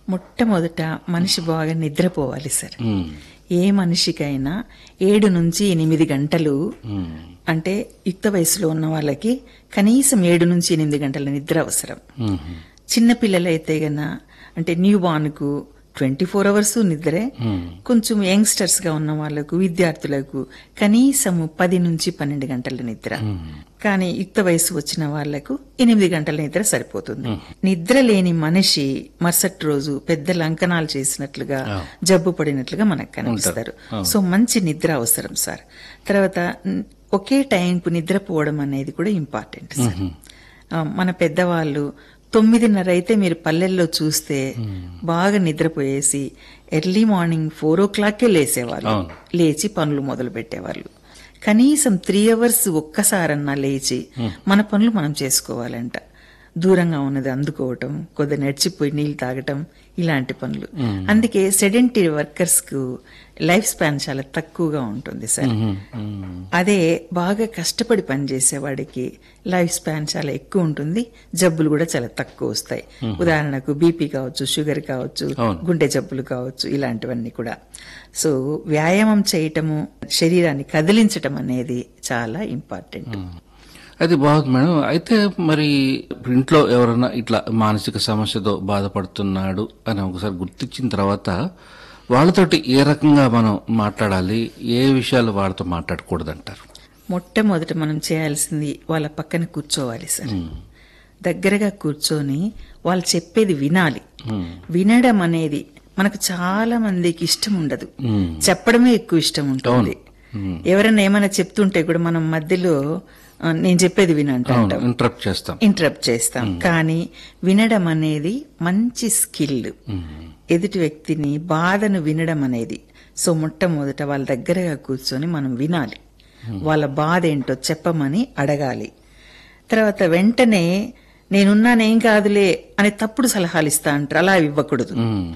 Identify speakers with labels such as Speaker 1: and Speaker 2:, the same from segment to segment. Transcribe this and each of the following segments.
Speaker 1: మొట్టమొదట మనిషి బాగా నిద్రపోవాలి సార్
Speaker 2: ఉమ్,
Speaker 1: ఏ మనిషికైనా ఏడు నుంచి ఎనిమిది గంటలు
Speaker 2: ఉమ్,
Speaker 1: అంటే యుక్త వయసులో ఉన్న వాళ్ళకి కనీసం ఏడు నుంచి ఎనిమిది గంటల నిద్ర అవసరం
Speaker 2: ఉమ్,
Speaker 1: చిన్న పిల్లలైతే గన అంటే న్యూ బార్న్ కు ట్వంటీ ఫోర్ అవర్స్ నిద్రే
Speaker 2: ఉమ్,
Speaker 1: కొంచెం యంగ్స్టర్స్ గా ఉన్న వాళ్ళకు విద్యార్థులకు కనీసము పది నుంచి పన్నెండు గంటల నిద్ర కానీ యుక్త వయసు వచ్చిన వాళ్లకు ఎనిమిది గంటల నిద్ర సరిపోతుంది నిద్ర లేని మనిషి మరుసటి రోజు పెద్ద లంకనాలు చేసినట్లుగా జబ్బు పడినట్లుగా మనకు కనిపిస్తారు సో మంచి నిద్ర అవసరం సార్ తర్వాత న్- ఒకే టైంకు నిద్రపోవడం అనేది కూడా ఇంపార్టెంట్ సార్ ఆ, మన పెద్దవాళ్ళు తొమ్మిదిన్నర అయితే మీరు పల్లెల్లో చూస్తే బాగా నిద్రపోయేసి ఎర్లీ మార్నింగ్ ఫోర్ ఓ క్లాక్కే లేసేవాళ్ళు
Speaker 2: అవును.
Speaker 1: లేచి పనులు మొదలు పెట్టేవాళ్ళు కనీసం త్రీ అవర్స్ ఒక్కసారన్నా లేచి మన పనులు మనం చేసుకోవాలంట దూరంగా ఉన్నది అందుకోవటం కొద్ది నడిచిపోయి నీళ్లు తాగటం ఇలాంటి పనులు అందుకే సెడెంటరీ వర్కర్స్ కు లైఫ్ స్పాన్ చాలా తక్కువగా ఉంటుంది సార్
Speaker 2: ఉమ్, ఉమ్.
Speaker 1: అదే బాగా కష్టపడి పనిచేసేవాడికి లైఫ్ స్పాన్ చాలా ఎక్కువ ఉంటుంది జబ్బులు కూడా చాలా తక్కువ వస్తాయి ఉదాహరణకు బీపీ కావచ్చు షుగర్ కావచ్చు
Speaker 2: అవును.
Speaker 1: గుండె జబ్బులు కావచ్చు ఇలాంటివన్నీ కూడా సో వ్యాయామం చేయటము శరీరాన్ని కదిలించటం అనేది చాలా ఇంపార్టెంట్
Speaker 2: అది బాగుంది మేడం అయితే మరి ఇప్పుడు ఇంట్లో ఎవరైనా ఇట్లా మానసిక సమస్యతో బాధపడుతున్నాడు అని ఒకసారి గుర్తించిన తర్వాత వాళ్ళతోటి ఏ రకంగా మనం మాట్లాడాలి ఏ విషయాలు వాళ్ళతో మాట్లాడకూడదంటారు
Speaker 1: మొట్టమొదట మనం చేయాల్సింది వాళ్ళ పక్కన కూర్చోవాలి సార్ దగ్గరగా కూర్చొని వాళ్ళు చెప్పేది వినాలి వినడం అనేది మనకు చాలా మందికి ఇష్టం ఉండదు
Speaker 2: ఉమ్,
Speaker 1: చెప్పడమే ఎక్కువ ఇష్టం ఉంటుంది
Speaker 2: ఉమ్.
Speaker 1: ఎవరైనా ఏమైనా చెప్తుంటే కూడా మనం మధ్యలో ఆ, నేను చెప్పేది వినంట
Speaker 2: అవును ఇంటరప్ట్ చేస్తాం
Speaker 1: ఇంటరప్ట్ చేస్తాం కానీ వినడం అనేది మంచి స్కిల్
Speaker 2: ఉమ్,
Speaker 1: ఎదుటి వ్యక్తిని బాధను వినడం అనేది సో మొట్టమొదట వాళ్ళ దగ్గరగా కూర్చొని మనం వినాలి వాళ్ళ బాధ ఏంటో చెప్పమని అడగాలి తర్వాత వెంటనే నేనున్నానేం కాదులే అని తప్పుడు సలహాలు ఇస్తా అంటారు అలా ఇవ్వకూడదు
Speaker 2: ఉమ్,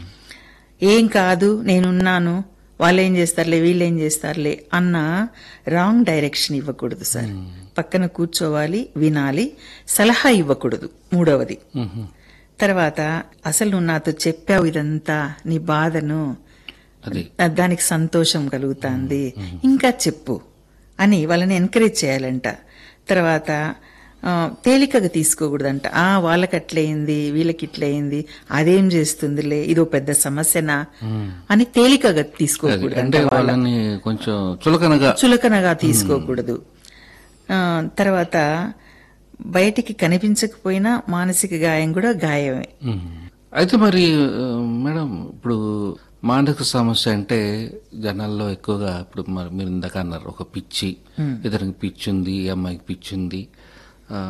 Speaker 1: ఏం కాదు నేనున్నాను వాళ్ళు ఏం చేస్తారులే వీళ్ళు ఏం చేస్తారులే అన్న రాంగ్ డైరెక్షన్ ఇవ్వకూడదు సార్ పక్కన కూర్చోవాలి వినాలి సలహా ఇవ్వకూడదు మూడవది
Speaker 2: ఉమ్,
Speaker 1: తర్వాత అసలు నువ్వు నాతో చెప్పావు ఇదంతా నీ బాధను
Speaker 2: అది
Speaker 1: దానికి సంతోషం కలుగుతాంది ఇంకా చెప్పు అని వాళ్ళని ఎంకరేజ్ చేయాలంట తర్వాత ఆ, తేలికగా తీసుకోకూడదంట ఆ వాళ్ళకి అట్లయింది వీళ్ళకి ఇట్లయింది అదేం చేస్తుందిలే ఇదో పెద్ద సమస్యనా అని తేలికగా
Speaker 2: అది
Speaker 1: తీసుకోకూడదంట
Speaker 2: అంటే వాళ్ళని కొంచెం చులకనగా
Speaker 1: చులకనగా తీసుకోకూడదు ఆ, తర్వాత బయటికి కనిపించకపోయినా మానసిక గాయం కూడా గాయమే
Speaker 2: ఉమ్. అయితే మరి ఆ, మేడం ఇప్పుడు మానసిక సమస్య అంటే జనాల్లో ఎక్కువగా ఇప్పుడు మరి మీరు ఇందాక అన్నారు ఒక పిచ్చి ఇతనికి పిచ్చి ఉంది ఈ అమ్మాయికి పిచ్చి ఉంది ఆ,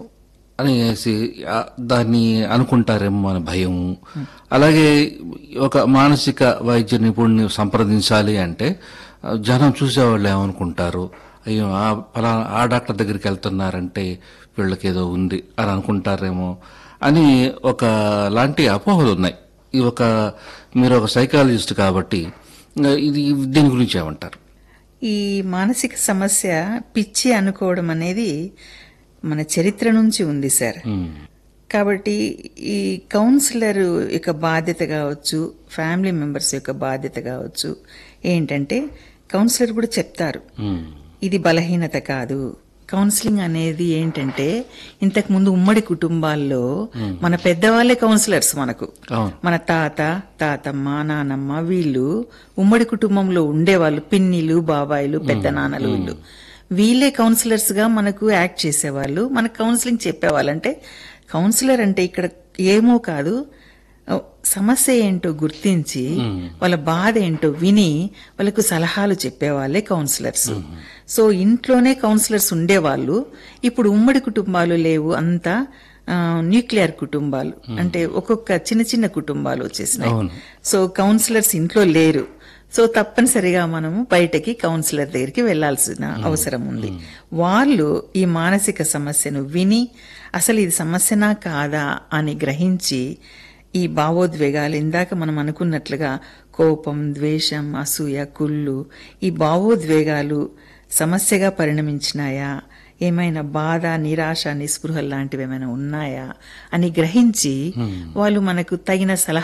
Speaker 2: అనేసి ఆ, దాన్ని అనుకుంటారేమో అని భయం అలాగే ఒక మానసిక వైద్య నిపుణుని సంప్రదించాలి అంటే ఆ, జనం చూసేవాళ్ళు ఏమనుకుంటారు అయ్యో ఆ ఫలానా ఆ డాక్టర్ దగ్గరికి వెళ్తున్నారంటే వీళ్ళకి ఏదో ఉంది అని అనుకుంటారేమో అని ఒక లాంటి అపోహలు ఉన్నాయి ఇది ఒక మీరు ఒక సైకాలజిస్ట్ కాబట్టి ఇంకా ఇది దీని గురించి ఏమంటారు
Speaker 1: ఈ మానసిక సమస్య పిచ్చి అనుకోవడం అనేది మన చరిత్ర నుంచి ఉంది సార్
Speaker 2: ఉమ్,
Speaker 1: కాబట్టి ఈ కౌన్సిలర్ యొక్క బాధ్యత కావచ్చు ఫ్యామిలీ మెంబర్స్ యొక్క బాధ్యత కావచ్చు ఏంటంటే కౌన్సిలర్ కూడా చెప్తారు
Speaker 2: ఉమ్,
Speaker 1: ఇది బలహీనత కాదు కౌన్సిలింగ్ అనేది ఏంటంటే ఇంతకు ముందు ఉమ్మడి కుటుంబాల్లో మన పెద్దవాళ్లే కౌన్సిలర్స్ మనకు
Speaker 2: అవును
Speaker 1: మన తాత తాతమ్మ నానమ్మ వీళ్ళు ఉమ్మడి కుటుంబంలో ఉండేవాళ్ళు పిన్నిలు బాబాయిలు పెద్ద నాన్నలు వీళ్ళు వీళ్ళే కౌన్సిలర్స్ గా మనకు యాక్ట్ చేసేవాళ్ళు మనకు కౌన్సిలింగ్ చెప్పేవాళ్ళు అంటే కౌన్సిలర్ అంటే ఇక్కడ ఏమో కాదు ఓ, సమస్య ఏంటో గుర్తించి వాళ్ళ బాధ ఏంటో విని వాళ్ళకు సలహాలు చెప్పేవాళ్ళే కౌన్సిలర్స్ సో ఇంట్లోనే కౌన్సిలర్స్ ఉండేవాళ్ళు ఇప్పుడు ఉమ్మడి కుటుంబాలు లేవు అంతా ఆ, న్యూక్లియర్ కుటుంబాలు అంటే ఒక్కొక్క చిన్న చిన్న కుటుంబాలు వచ్చేసినాయి
Speaker 2: అవును.
Speaker 1: సో కౌన్సిలర్స్ ఇంట్లో లేరు సో తప్పనిసరిగా మనము బయటకి కౌన్సిలర్ దగ్గరికి వెళ్లాల్సిన అవసరం ఉంది వాళ్ళు ఈ మానసిక సమస్యను విని అసలు ఇది సమస్యనా కాదా అని గ్రహించి ఈ భావోద్వేగాలు ఇందాక మనం అనుకున్నట్లుగా కోపం ద్వేషం అసూయ కుళ్ళు ఈ భావోద్వేగాలు సమస్యగా పరిణమించినాయా ఏమైనా బాధ నిరాశ నిస్పృహ లాంటివి ఏమైనా ఉన్నాయా అని గ్రహించి వాళ్ళు మనకు తగిన సలహా